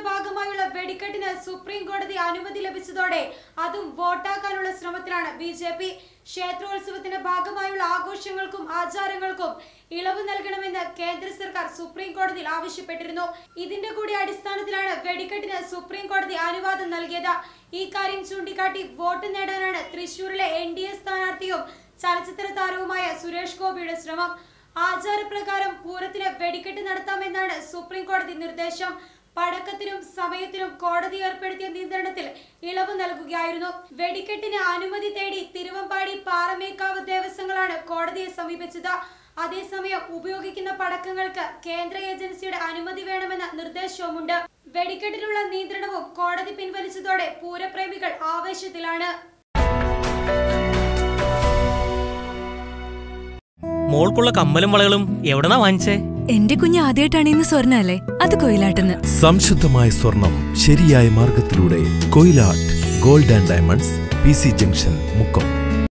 ഭാഗമായുള്ള വെടിക്കെട്ടിന് സുപ്രീം കോടതി അനുമതി ലഭിച്ചതോടെ അതും വോട്ടാക്കാനുള്ള ശ്രമത്തിലാണ് ബി ജെ പി ക്ഷേത്രോത്സവത്തിന്റെ ഭാഗമായുള്ള ആഘോഷങ്ങൾക്കും ആചാരങ്ങൾക്കും ഇളവ് നൽകണമെന്ന് കേന്ദ്ര സർക്കാർ സുപ്രീം കോടതിയിൽ ആവശ്യപ്പെട്ടിരുന്നു ഇതിന്റെ കൂടി അടിസ്ഥാനത്തിലാണ് വെടിക്കെട്ടിന് സുപ്രീം കോടതി അനുവാദം നൽകിയത് ഈ കാര്യം ചൂണ്ടിക്കാട്ടി വോട്ട് നേടാനാണ് തൃശൂരിലെ എൻ ഡി എ സ്ഥാനാർത്ഥിയും ചലച്ചിത്ര താരവുമായ സുരേഷ് ഗോപിയുടെ ശ്രമം ആചാരപ്രകാരം പൂരത്തിന് വെടിക്കെട്ട് നടത്താമെന്നാണ് സുപ്രീം കോടതി നിർദ്ദേശം പടക്കത്തിനും സമയത്തിനും കോടതി ഏർപ്പെടുത്തിയ നിയന്ത്രണത്തിൽ ഇളവ് നൽകുകയായിരുന്നു വെടിക്കെട്ടിന് അനുമതി തേടി തിരുവമ്പാടി പാറമേക്കാവ് ദേവസ്വങ്ങളാണ് കോടതിയെ സമീപിച്ചത് അതേസമയം ഉപയോഗിക്കുന്ന പടക്കങ്ങൾക്ക് കേന്ദ്ര ഏജൻസിയുടെ അനുമതി വേണമെന്ന നിർദ്ദേശവുമുണ്ട് വെടിക്കെട്ടിനുള്ള നിയന്ത്രണവും കോടതി പിൻവലിച്ചതോടെ പൂരപ്രേമികൾ ആവേശത്തിലാണ് മോൾക്കുള്ള കമ്മലും വളകളും എവിടെന്നാ വാങ്ങിച്ചേ എന്റെ കുഞ്ഞ് ആദ്യമായിട്ടാണ് ഇന്ന് സ്വർണ്ണ അല്ലേ അത് കൊയിലാട്ടെന്ന് സംശുദ്ധമായ സ്വർണം ശരിയായ മാർഗത്തിലൂടെ Koyilatt Gold and Diamonds P C junction Mukkam